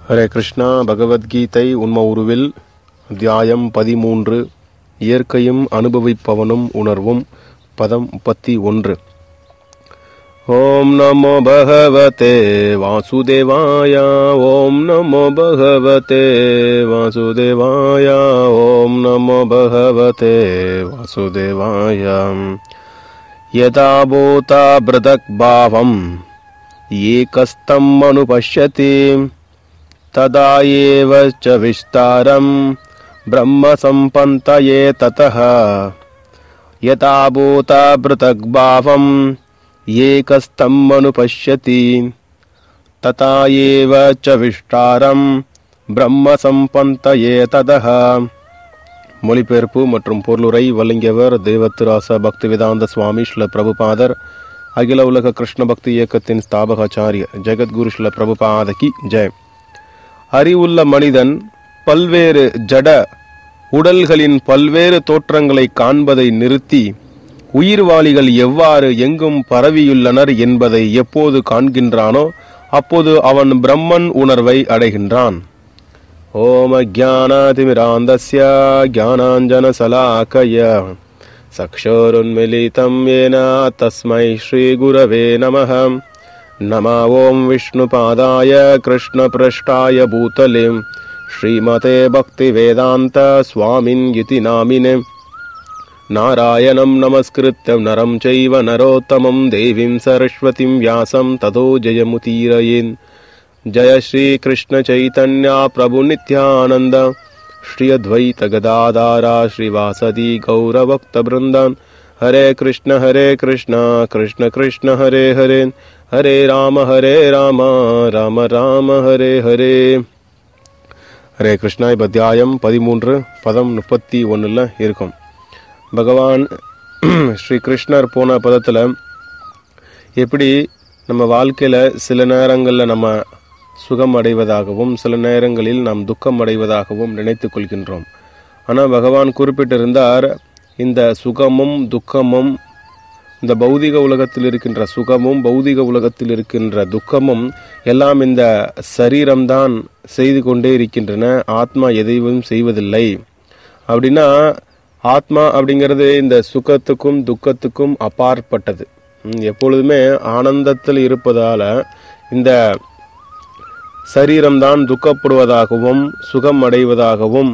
ஹரே கிருஷ்ணா பகவத்கீதை உண்ம உருவில் அத்தியாயம் பதிமூன்று இயற்கையும் அனுபவிப்பவனும் உணர்வும் பதம் முப்பத்தி ஒன்று ஓம் நமோ பகவதே வாசுதேவாய ஓம் நமோ பகவதே வாசுதேவாய ஓம் நமோ பகவதே வாசுதேவாய யதா பூதா பிருதக் பாவம் ஏகஸ்தம் அனுபஷ்யதி तदा एव च विस्तारम् ब्रह्म सम्पन्तये ततः यथा भूता पृथग्भावम् एकस्तम् अनुपश्यति तथा एव च विस्तारम् பிரம்ம சம்பந்தயே ததஹ மொழிபெயர்ப்பு மற்றும் பொருளுரை வழங்கியவர் தேவத்திராச பக்திவேதாந்த சுவாமி ஸ்ல பிரபுபாதர் அகில உலக கிருஷ்ண பக்தி இயக்கத்தின் ஸ்தாபகாச்சாரிய ஜெகத்குரு ஸ்ல பிரபுபாதகி ஜெய் அறிவுள்ள மனிதன் பல்வேறு ஜட உடல்களின் பல்வேறு தோற்றங்களை காண்பதை நிறுத்தி உயிர்வாளிகள் எவ்வாறு எங்கும் பரவியுள்ளனர் என்பதை எப்போது காண்கின்றானோ அப்போது அவன் பிரம்மன் உணர்வை அடைகின்றான் ஓம ஜானாதிமிராந்தஸ்ய ஜானாஞ்சனசலாக்கய சக்ஷோருன்மிலிதம் ஏன தஸ்மை ஸ்ரீகுரவே நமः नमा ॐ विष्णुपादाय कृष्णपृष्ठाय भूतले श्रीमते भक्तिवेदान्त स्वामिन् इति नामिने नारायणं नमस्कृत्यं नरं चैव नरोत्तमं देवीं सरस्वतीं व्यासं ततो जयमुतीरयेन् जय श्रीकृष्णचैतन्या प्रभुनित्यानन्द श्री अद्वैतगदाधारा श्रीवासदि गौरभक्तवृन्दान् हरे कृष्ण हरे कृष्ण कृष्ण कृष्ण हरे हरे ஹரே ராம ஹரே ராம ராம ராம ஹரே ஹரே ஹரே கிருஷ்ணா இப்போ அத்தியாயம் பதிமூன்று பதம் முப்பத்தி ஒன்றில் இருக்கும் பகவான் ஸ்ரீ கிருஷ்ணர் போன பதத்தில் எப்படி நம்ம வாழ்க்கையில் சில நேரங்களில் நம்ம சுகம் அடைவதாகவும் சில நேரங்களில் நாம் துக்கம் அடைவதாகவும் நினைத்து கொள்கின்றோம் ஆனால் பகவான் குறிப்பிட்டிருந்தார் இந்த சுகமும் துக்கமும் இந்த பௌதிக உலகத்தில் இருக்கின்ற சுகமும் பௌதிக உலகத்தில் இருக்கின்ற துக்கமும் எல்லாம் இந்த சரீரம்தான் செய்து கொண்டே இருக்கின்றன ஆத்மா எதையும் செய்வதில்லை அப்படின்னா ஆத்மா அப்படிங்கிறது இந்த சுகத்துக்கும் துக்கத்துக்கும் அப்பாற்பட்டது எப்பொழுதுமே ஆனந்தத்தில் இருப்பதால இந்த சரீரம்தான் துக்கப்படுவதாகவும் சுகம் அடைவதாகவும்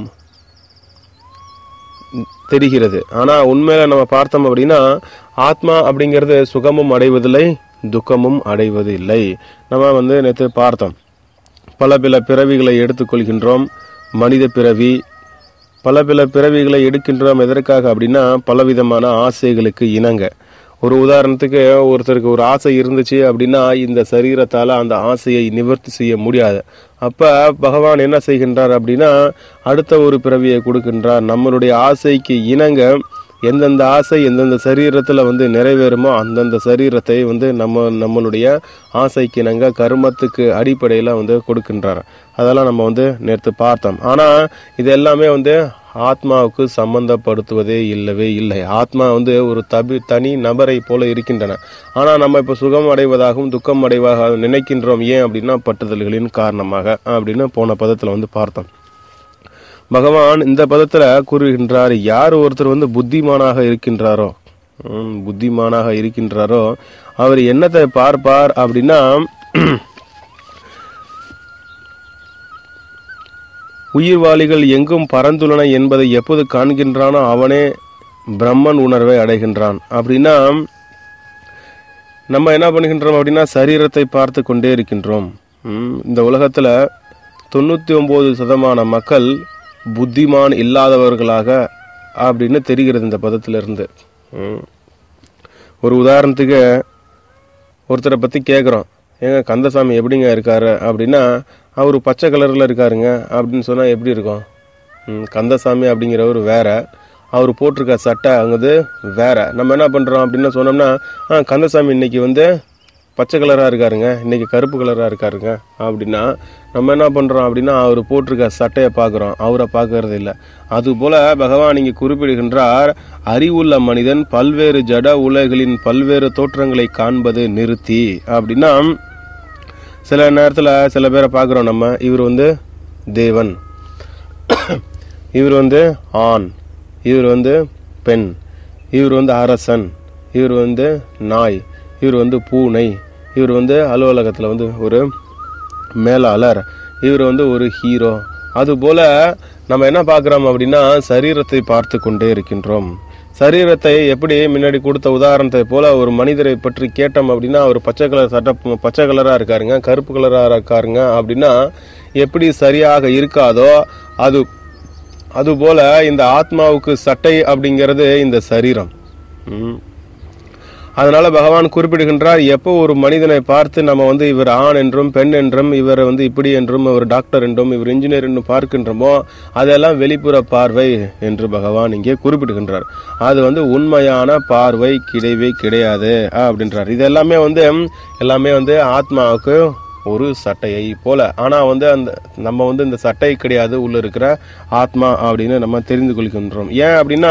தெரிகிறது ஆனா உண்மையில நம்ம பார்த்தோம் அப்படின்னா ஆத்மா அப்படிங்கிறது சுகமும் அடைவதில்லை துக்கமும் அடைவது இல்லை நம்ம வந்து நேற்று பார்த்தோம் பல பல பிறவிகளை எடுத்துக்கொள்கின்றோம் மனித பிறவி பல பல பிறவிகளை எடுக்கின்றோம் எதற்காக அப்படின்னா பலவிதமான ஆசைகளுக்கு இணங்க ஒரு உதாரணத்துக்கு ஒருத்தருக்கு ஒரு ஆசை இருந்துச்சு அப்படின்னா இந்த சரீரத்தால அந்த ஆசையை நிவர்த்தி செய்ய முடியாது அப்ப பகவான் என்ன செய்கின்றார் அப்படின்னா அடுத்த ஒரு பிறவியை கொடுக்கின்றார் நம்மளுடைய ஆசைக்கு இணங்க எந்தெந்த ஆசை எந்தெந்த சரீரத்துல வந்து நிறைவேறுமோ அந்தந்த சரீரத்தை வந்து நம்ம நம்மளுடைய ஆசைக்கு இணங்க கர்மத்துக்கு அடிப்படையில வந்து கொடுக்கின்றார் அதெல்லாம் நம்ம வந்து நேற்று பார்த்தோம் ஆனா இது எல்லாமே வந்து ஆத்மாவுக்கு சம்பந்தப்படுத்துவதே இல்லவே இல்லை ஆத்மா வந்து ஒரு தபி தனி நபரை போல இருக்கின்றன ஆனா நம்ம இப்ப சுகம் அடைவதாகவும் துக்கம் அடைவதாக நினைக்கின்றோம் ஏன் அப்படின்னா பட்டுதல்களின் காரணமாக அப்படின்னு போன பதத்துல வந்து பார்த்தோம் பகவான் இந்த பதத்துல கூறுகின்றார் யார் ஒருத்தர் வந்து புத்திமானாக இருக்கின்றாரோ புத்திமானாக இருக்கின்றாரோ அவர் என்னத்தை பார்ப்பார் அப்படின்னா உயிர்வாளிகள் எங்கும் பறந்துள்ளன என்பதை எப்போது காண்கின்றானோ அவனே பிரம்மன் உணர்வை அடைகின்றான் அப்படின்னா நம்ம என்ன பண்ணுகின்றோம் அப்படின்னா சரீரத்தை பார்த்து கொண்டே இருக்கின்றோம் இந்த உலகத்துல தொண்ணூத்தி ஒன்பது சதமான மக்கள் புத்திமான் இல்லாதவர்களாக அப்படின்னு தெரிகிறது இந்த பதத்திலிருந்து ஒரு உதாரணத்துக்கு ஒருத்தரை பத்தி கேட்குறோம் ஏங்க கந்தசாமி எப்படிங்க இருக்காரு அப்படின்னா அவர் பச்சை கலரில் இருக்காருங்க அப்படின்னு சொன்னால் எப்படி இருக்கும் கந்தசாமி அப்படிங்கிறவர் வேற அவர் போட்டிருக்க சட்டை அங்கே வேற நம்ம என்ன பண்ணுறோம் அப்படின்னு சொன்னோம்னா கந்தசாமி இன்னைக்கு வந்து பச்சை கலராக இருக்காருங்க இன்னைக்கு கருப்பு கலராக இருக்காருங்க அப்படின்னா நம்ம என்ன பண்ணுறோம் அப்படின்னா அவர் போட்டிருக்க சட்டையை பார்க்குறோம் அவரை பார்க்கறது இல்லை அதுபோல பகவான் இங்கே குறிப்பிடுகின்றார் அறிவுள்ள மனிதன் பல்வேறு ஜட உலகளின் பல்வேறு தோற்றங்களை காண்பது நிறுத்தி அப்படின்னா சில நேரத்துல சில பேரை பார்க்குறோம் நம்ம இவர் வந்து தேவன் இவர் வந்து ஆண் இவர் வந்து பெண் இவர் வந்து அரசன் இவர் வந்து நாய் இவர் வந்து பூனை இவர் வந்து அலுவலகத்தில் வந்து ஒரு மேலாளர் இவர் வந்து ஒரு ஹீரோ அதுபோல நம்ம என்ன பார்க்குறோம் அப்படின்னா சரீரத்தை பார்த்து கொண்டே இருக்கின்றோம் சரீரத்தை எப்படி முன்னாடி கொடுத்த உதாரணத்தை போல ஒரு மனிதரை பற்றி கேட்டோம் அப்படின்னா அவர் பச்சை கலர் சட்டை பச்சை கலராக இருக்காருங்க கருப்பு கலராக இருக்காருங்க அப்படின்னா எப்படி சரியாக இருக்காதோ அது அதுபோல இந்த ஆத்மாவுக்கு சட்டை அப்படிங்கிறது இந்த சரீரம் ம். அதனால பகவான் குறிப்பிடுகின்றார் எப்போ ஒரு மனிதனை பார்த்து நம்ம வந்து இவர் ஆண் என்றும் பெண் என்றும் இவர் வந்து இப்படி என்றும் இவர் டாக்டர் என்றும் இவர் இன்ஜினியர் என்றும் பார்க்கின்றோமோ அதெல்லாம் வெளிப்புற பார்வை என்று பகவான் இங்கே குறிப்பிடுகின்றார் அது வந்து உண்மையான பார்வை கிடையவே கிடையாது அப்படின்றார் இது எல்லாமே வந்து எல்லாமே வந்து ஆத்மாவுக்கு ஒரு சட்டையை போல ஆனா வந்து அந்த நம்ம வந்து இந்த சட்டை கிடையாது உள்ள இருக்கிற ஆத்மா அப்படின்னு நம்ம தெரிந்து கொள்கின்றோம் ஏன் அப்படின்னா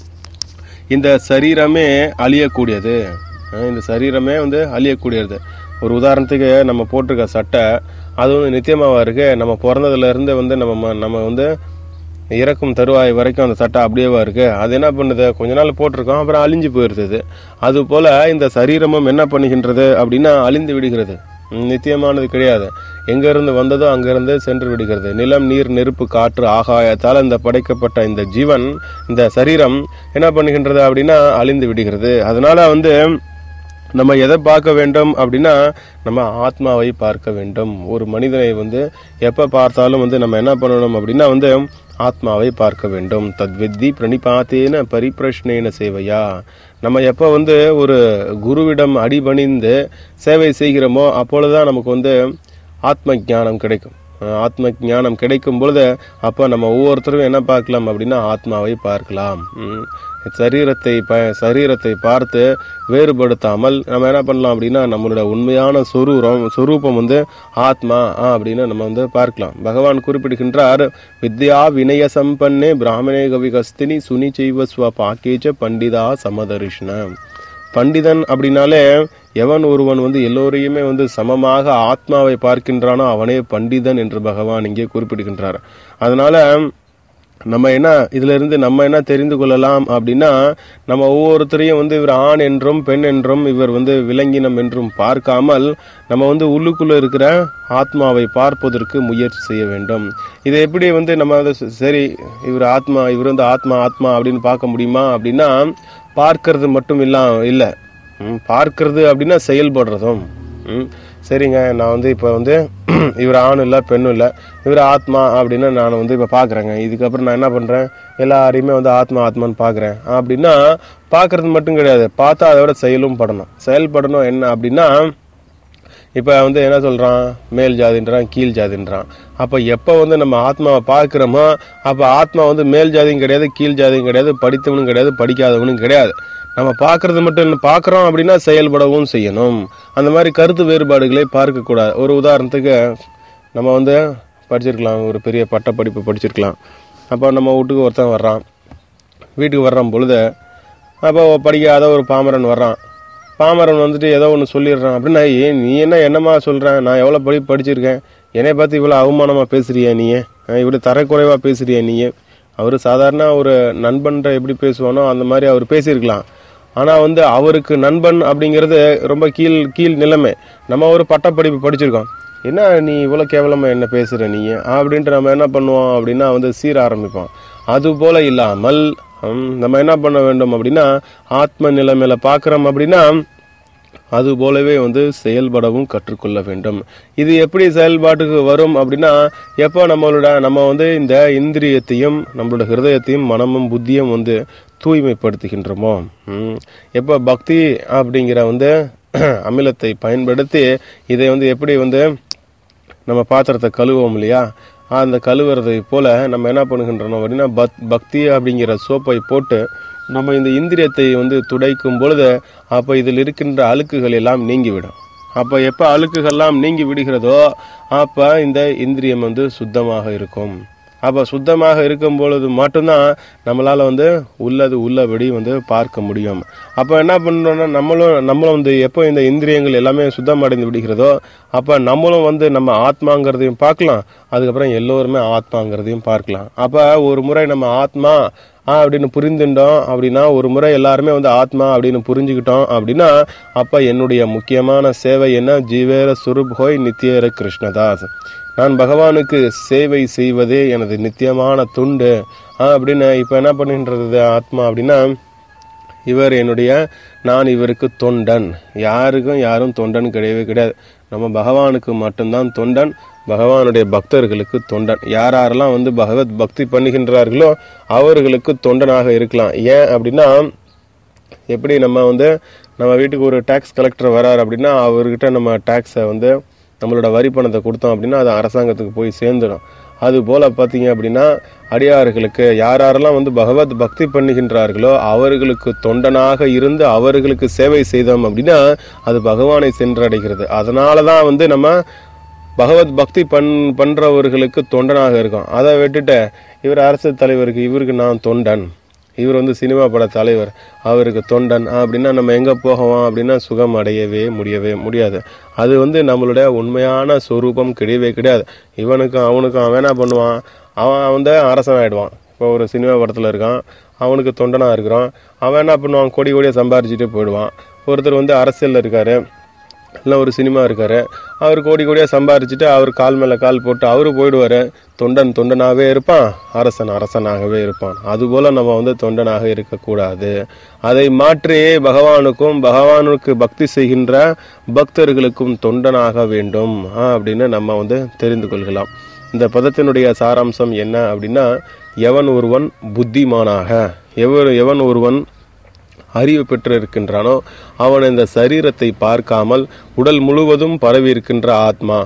இந்த சரீரமே அழியக்கூடியது அஹ் இந்த சரீரமே வந்து அழியக்கூடியது ஒரு உதாரணத்துக்கு நம்ம போட்டிருக்க சட்டை அது வந்து நித்தியமாவா இருக்கு நம்ம பிறந்ததுல இருந்து வந்து நம்ம ம- நம்ம வந்து இறக்கும் தருவாய் வரைக்கும் அந்த சட்டை அப்படியேவா இருக்கு அது என்ன பண்ணுது கொஞ்ச நாள் போட்டிருக்கோம் அப்புறம் அழிஞ்சு போயிருது அது போல இந்த சரீரமும் என்ன பண்ணுகின்றது அப்படின்னா அழிந்து விடுகிறது ம், நித்தியமானது கிடையாது எங்க இருந்து வந்ததோ அங்கிருந்து சென்று விடுகிறது நிலம் நீர் நெருப்பு காற்று ஆகாயத்தால் இந்த படைக்கப்பட்ட இந்த ஜீவன் இந்த சரீரம் என்ன பண்ணுகின்றது அப்படின்னா அழிந்து விடுகிறது அதனால வந்து நம்ம எதை பார்க்க வேண்டும் அப்படின்னா நம்ம ஆத்மாவை பார்க்க வேண்டும் ஒரு மனிதனை வந்து எப்ப பார்த்தாலும் வந்து நம்ம என்ன பண்ணணும் அப்படின்னா வந்து ஆத்மாவை பார்க்க வேண்டும் தத்வித்தி பிரணிபாத்தேன பரிப்பிரஷ்னேன சேவையா நம்ம எப்ப வந்து ஒரு குருவிடம் அடிபணிந்து சேவை செய்கிறோமோ அப்பொழுதுதான் நமக்கு வந்து ஆத்ம ஞானம் கிடைக்கும் அஹ் ஆத்ம ஞானம் கிடைக்கும் பொழுது அப்ப நம்ம ஒவ்வொருத்தரும் என்ன பார்க்கலாம் அப்படின்னா ஆத்மாவை பார்க்கலாம் ம். சரீரத்தை ப சரீரத்தை பார்த்து வேறுபடுத்தாமல் நம்ம என்ன பண்ணலாம் அப்படின்னா நம்மளோட உண்மையான சொரூரம் சொரூபம் வந்து ஆத்மா ஆ, அப்படின்னு நம்ம வந்து பார்க்கலாம் பகவான் குறிப்பிடுகின்றார் வித்யா வினய சம்பன்னே பிராமணே கவிகஸ்தினி சுனி செய்வ ஸ்வ பாக்கேஜ பண்டிதா சமதரிஷ்ண பண்டிதன் அப்படின்னாலே எவன் ஒருவன் வந்து எல்லோரையுமே வந்து சமமாக ஆத்மாவை பார்க்கின்றானோ அவனே பண்டிதன் என்று பகவான் இங்கே குறிப்பிடுகின்றார் அதனால நம்ம என்ன இதுல இருந்து நம்ம என்ன தெரிந்து கொள்ளலாம் அப்படின்னா நம்ம ஒவ்வொருத்தரையும் வந்து இவர் ஆண் என்றும் பெண் என்றும் இவர் வந்து விலங்கினம் என்றும் பார்க்காமல் நம்ம வந்து உள்ளுக்குள்ள இருக்கிற ஆத்மாவை பார்ப்பதற்கு முயற்சி செய்ய வேண்டும் இதை எப்படி வந்து நம்ம வந்து ச- சரி இவர் ஆத்மா இவர் வந்து ஆத்மா ஆத்மா அப்படின்னு பார்க்க முடியுமா அப்படின்னா பார்க்கறது மட்டும் இல்ல இல்ல ம், பார்க்கறது அப்படின்னா செயல்படுறதும் ம், சரிங்க நான் வந்து இப்போ வந்து இவர் ஆணும் இல்லை பெண்ணும் இல்லை இவர் ஆத்மா அப்படின்னு நான் வந்து இப்போ பார்க்குறேங்க இதுக்கப்புறம் நான் என்ன பண்ணுறேன் எல்லாரையுமே வந்து ஆத்மா ஆத்மான்னு பார்க்குறேன் அப்படின்னா பார்க்கறது மட்டும் கிடையாது பார்த்தா அதை விட செயலும் படணும் செயல்படணும் என்ன அப்படின்னா இப்போ வந்து என்ன சொல்றான் மேல் ஜாதின்றான் கீழ் ஜாதின்றான் அப்போ எப்போ வந்து நம்ம ஆத்மாவை பார்க்குறோமோ அப்போ ஆத்மா வந்து மேல் ஜாதியும் கிடையாது கீழ் ஜாதியும் கிடையாது படித்தவனும் கிடையாது படிக்காதவனும் கிடையாது நம்ம பார்க்கறது மட்டும் இல்லை பார்க்குறோம் அப்படின்னா செயல்படவும் செய்யணும் அந்த மாதிரி கருத்து வேறுபாடுகளை பார்க்கக்கூடாது ஒரு உதாரணத்துக்கு நம்ம வந்து படிச்சிருக்கலாம் ஒரு பெரிய பட்ட படிப்பு படிச்சிருக்கலாம் அப்போ நம்ம வீட்டுக்கு ஒருத்தன் வர்றான் வீட்டுக்கு வர்றான் பொழுது அப்போ படிக்காத ஒரு பாமரன் வர்றான் பாமரன் வந்துட்டு ஏதோ ஒன்று சொல்லிடுறான் அப்படின்னா ஏன் நீ என்ன என்னமா சொல்கிறேன் நான் எவ்வளோ படி படிச்சிருக்கேன் என்னை பார்த்து இவ்வளோ அவமானமாக பேசுறியா நீயே அஹ் இவ்வளோ தரக்குறைவாக பேசுறியா நீயே அவர் சாதாரண ஒரு நண்பன்ட்ட எப்படி பேசுவானோ அந்த மாதிரி அவர் பேசியிருக்கலாம் ஆனால் வந்து அவருக்கு நண்பன் அப்படிங்கிறது ரொம்ப கீழ் கீழ் நிலைமை நம்ம ஒரு பட்டப்படிப்பு படிச்சிருக்கோம் என்ன நீ இவ்வளோ கேவலமாக என்ன பேசுகிற நீ அப்படின்ட்டு நம்ம என்ன பண்ணுவோம் அப்படின்னா வந்து சீர ஆரம்பிப்போம் அது போல இல்லாமல் ஹம், நம்ம என்ன பண்ண வேண்டும் அப்படின்னா ஆத்ம நிலைமையில பார்க்குறோம் அப்படின்னா அது போலவே வந்து செயல்படவும் கற்றுக்கொள்ள வேண்டும் இது எப்படி செயல்பாட்டுக்கு வரும் அப்படின்னா எப்போ நம்மளோட நம்ம வந்து இந்த இந்திரியத்தையும் நம்மளோட ஹிருதயத்தையும் மனமும் புத்தியும் வந்து தூய்மைப்படுத்துகின்றோமோ ம். எப்போ பக்தி அப்படிங்கிற வந்து அமிலத்தை பயன்படுத்தி இதை வந்து எப்படி வந்து நம்ம பாத்திரத்தை கழுவோம் இல்லையா அந்த கழுவுறதை போல நம்ம என்ன பண்ணுகின்றோம் அப்படின்னா பக் பக்தி அப்படிங்கிற சோப்பை போட்டு நம்ம இந்த இந்திரியத்தை வந்து துடைக்கும் பொழுது அப்போ இதில் இருக்கின்ற அழுக்குகள் எல்லாம் நீங்கிவிடும் அப்போ எப்போ அழுக்குகள்லாம் நீங்கி விடுகிறதோ அப்போ இந்த இந்திரியம் வந்து சுத்தமாக இருக்கும் அப்ப சுத்தமாக இருக்கும் பொழுது மட்டும்தான் நம்மளால வந்து உள்ளது உள்ளபடி வந்து பார்க்க முடியும் அப்ப என்ன பண்றோம்னா நம்மளும் நம்மளும் வந்து எப்போ இந்த இந்திரியங்கள் எல்லாமே சுத்தம் அடைந்து விடுகிறதோ அப்ப நம்மளும் வந்து நம்ம ஆத்மாங்கிறதையும் பார்க்கலாம் அதுக்கப்புறம் எல்லோருமே ஆத்மாங்கிறதையும் பார்க்கலாம் அப்ப ஒரு முறை நம்ம ஆத்மா ஆ அப்படின்னு புரிந்துட்டோம் அப்படின்னா ஒரு முறை எல்லாருமே வந்து ஆத்மா அப்படின்னு புரிஞ்சுக்கிட்டோம் அப்படின்னா அப்ப என்னுடைய முக்கியமான சேவை என்ன ஜீவேர சுரூப் ஹோய் நித்தியர கிருஷ்ணதாஸ் நான் பகவானுக்கு சேவை செய்வதே எனது நித்தியமான துண்டு ஆ அப்படின்னு இப்ப என்ன பண்ணுன்றது ஆத்மா அப்படின்னா இவர் என்னுடைய நான் இவருக்கு தொண்டன் யாருக்கும் யாரும் தொண்டன் கிடையவே கிடையாது நம்ம பகவானுக்கு மட்டும்தான் தொண்டன் பகவானுடைய பக்தர்களுக்கு தொண்டன் யார் யாரெல்லாம் வந்து பகவத் பக்தி பண்ணுகின்றார்களோ அவர்களுக்கு தொண்டனாக இருக்கலாம் ஏன் அப்படின்னா எப்படி நம்ம வந்து நம்ம வீட்டுக்கு ஒரு டாக்ஸ் கலெக்டர் வரார் அப்படின்னா அவர்கிட்ட நம்ம டாக்ஸை வந்து நம்மளோட வரி பணத்தை கொடுத்தோம் அப்படின்னா அது அரசாங்கத்துக்கு போய் சேர்ந்துடும் அது போல பார்த்தீங்க அப்படின்னா அடியார்களுக்கு யார் யாரெல்லாம் வந்து பகவத் பக்தி பண்ணுகின்றார்களோ அவர்களுக்கு தொண்டனாக இருந்து அவர்களுக்கு சேவை செய்தோம் அப்படின்னா அது பகவானை சென்றடைகிறது அதனால தான் வந்து நம்ம பகவத் பக்தி பண் பண்றவர்களுக்கு தொண்டனாக இருக்கும் அதை விட்டுட்டு இவர் அரசு தலைவருக்கு இவருக்கு நான் தொண்டன் இவர் வந்து சினிமா பட தலைவர் அவருக்கு தொண்டன் அப்படின்னா நம்ம எங்க போவோம் அப்படின்னா சுகம் அடையவே முடியவே முடியாது அது வந்து நம்மளுடைய உண்மையான சொரூபம் கிடையவே கிடையாது இவனுக்கும் அவனுக்கும் அவன் என்ன பண்ணுவான் அவன் வந்து அரசன் ஆயிடுவான் இப்போ ஒரு சினிமா படத்துல இருக்கான் அவனுக்கு தொண்டனா இருக்கிறான் அவன் என்ன பண்ணுவான் கோடி கோடியா சம்பாரிச்சுட்டு போயிடுவான் ஒருத்தர் வந்து அரசியல்ல இருக்காரு இல்லை ஒரு சினிமா இருக்காரு அவர் கோடி கோடியாக சம்பாரிச்சுட்டு அவர் கால் மேலே கால் போட்டு அவரு போயிடுவாரு தொண்டன் தொண்டனாகவே இருப்பான் அரசன் அரசனாகவே இருப்பான் அதுபோல நம்ம வந்து தொண்டனாக இருக்கக்கூடாது அதை மாற்றி பகவானுக்கும் பகவானுக்கு பக்தி செய்கின்ற பக்தர்களுக்கும் தொண்டனாக வேண்டும் ஆ, அப்படின்னு நம்ம வந்து தெரிந்து கொள்கலாம் இந்த பதத்தினுடைய சாராம்சம் என்ன அப்படின்னா எவன் ஒருவன் புத்திமானாக எவர் எவன் ஒருவன் அறிவு பெற்று இருக்கின்றானோ அவன் இந்த சரீரத்தை பார்க்காமல் உடல் முழுவதும் பரவி இருக்கின்ற ஆத்மா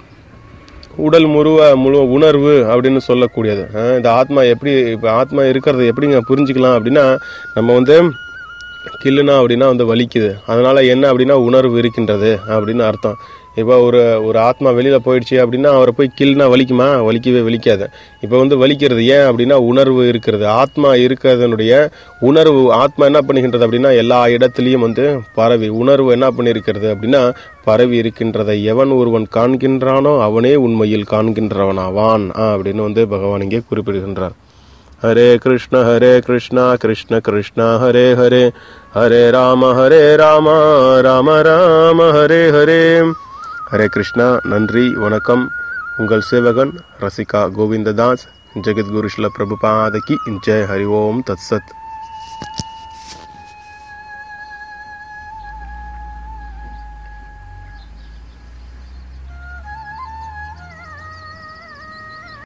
உடல் முழுவ முழு உணர்வு அப்படின்னு சொல்லக்கூடியது அஹ் இந்த ஆத்மா எப்படி இப்போ ஆத்மா இருக்கிறத எப்படிங்க புரிஞ்சுக்கலாம் அப்படின்னா நம்ம வந்து கில்லுனா அப்படின்னா வந்து வலிக்குது அதனால என்ன அப்படின்னா உணர்வு இருக்கின்றது அப்படின்னு அர்த்தம் இப்போ ஒரு ஒரு ஆத்மா வெளியில போயிடுச்சு அப்படின்னா அவரை போய் கில்னா வலிக்குமா வலிக்கவே வலிக்காது இப்போ வந்து வலிக்கிறது ஏன் அப்படின்னா உணர்வு இருக்கிறது ஆத்மா இருக்கிறதனுடைய உணர்வு ஆத்மா என்ன பண்ணுகின்றது அப்படின்னா எல்லா இடத்துலையும் வந்து பரவி உணர்வு என்ன பண்ணியிருக்கிறது அப்படின்னா பரவி இருக்கின்றதை எவன் ஒருவன் காண்கின்றானோ அவனே உண்மையில் காண்கின்றவனாவான் ஆ, அப்படின்னு வந்து பகவான் இங்கே குறிப்பிடுகின்றார் हरे कृष्ण हरे कृष्ण कृष्ण कृष्ण हरे हरे हरे राम हरे राम ராம ராம ஹரே ஹரே ஹரே கிருஷ்ணா நன்றி வணக்கம் உங்கள் சேவகன் ரசிகா கோவிந்ததாஸ் ஜெகத்குரு ஸ்ல பிரபுபாதகி ஜெய் ஹரி ஓம் தத்சத்